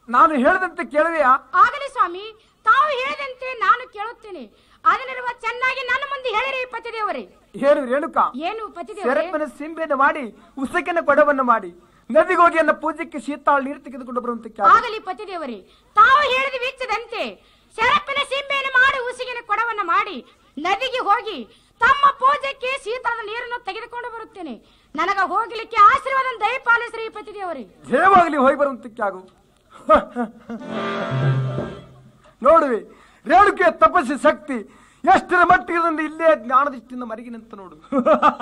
ನಾನು ಹೇಳಿದಂತೆ ಕೇಳುವೆಯಾ ಆಗಲಿ ಸ್ವಾಮಿ ತಾವು ಹೇಳಿದಂತೆ ನಾನು ಕೇಳುತ್ತೇನೆ ಅದನ್ನಿರುವ ಚೆನ್ನಾಗಿ ನನ್ನ ಮುಂದೆ ಹೇಳಿರಿ ಪತಿದೇವರೇ ಏನು ರೇಣುಕ ಏನು ಪತಿದೇವರೇ ಸೆರಪ್ಪನ ಸಿಂಬೆಯನ್ನು ಮಾಡಿ ಉಸಕಿನ ಕೊಡವನ್ನು ಮಾಡಿ ನದಿಗೆ ಹೋಗಿ ನನ್ನ ಪೂಜೆಗೆ ಶೀತಾಳ ನೀರು ತೆಗೆದುಕೊಂಡು ಬರುವಂತೆ ಕೇಳು. ಆಗಲಿ ಪತಿದೇವರೇ ತಾವು ಹೇಳಿದ ವೀಕ್ಷದಂತೆ ಶರಪ್ಪಿನ ಸಿಂಬೆಯನ್ನು ಮಾಡಿ ಉಸಿಗಿನ ಕೊಡವನ್ನ ಮಾಡಿ ನದಿಗೆ ಹೋಗಿ ತಮ್ಮ ಪೂಜೆಗೆ ಶೀತಳದ ನೀರನ್ನು ತೆಗೆದುಕೊಂಡು ಬರುತ್ತೇನೆ ನನಗ ಹೋಗ್ಲಿಕ್ಕೆ ಆಶೀರ್ವಾದ ದಯಪಾಲಿಸ್ರಿ ಪತಿದೇವರೇ ಜಯವಾಗಲಿ ಹೋಗಿ ಬರುವಂತಕ್ಕೆ ಆಗು ನೋಡುವೆ ರೇಣುಕೆಯ ತಪಸ್ಸಿ ಶಕ್ತಿ ಎಷ್ಟರ ಮಟ್ಟಿಗೆ ಇದೊಂದು ಇಲ್ಲೇ ಜ್ಞಾನದೃಷ್ಟಿಯಿಂದ ಮರಗಿನಂತ ನೋಡು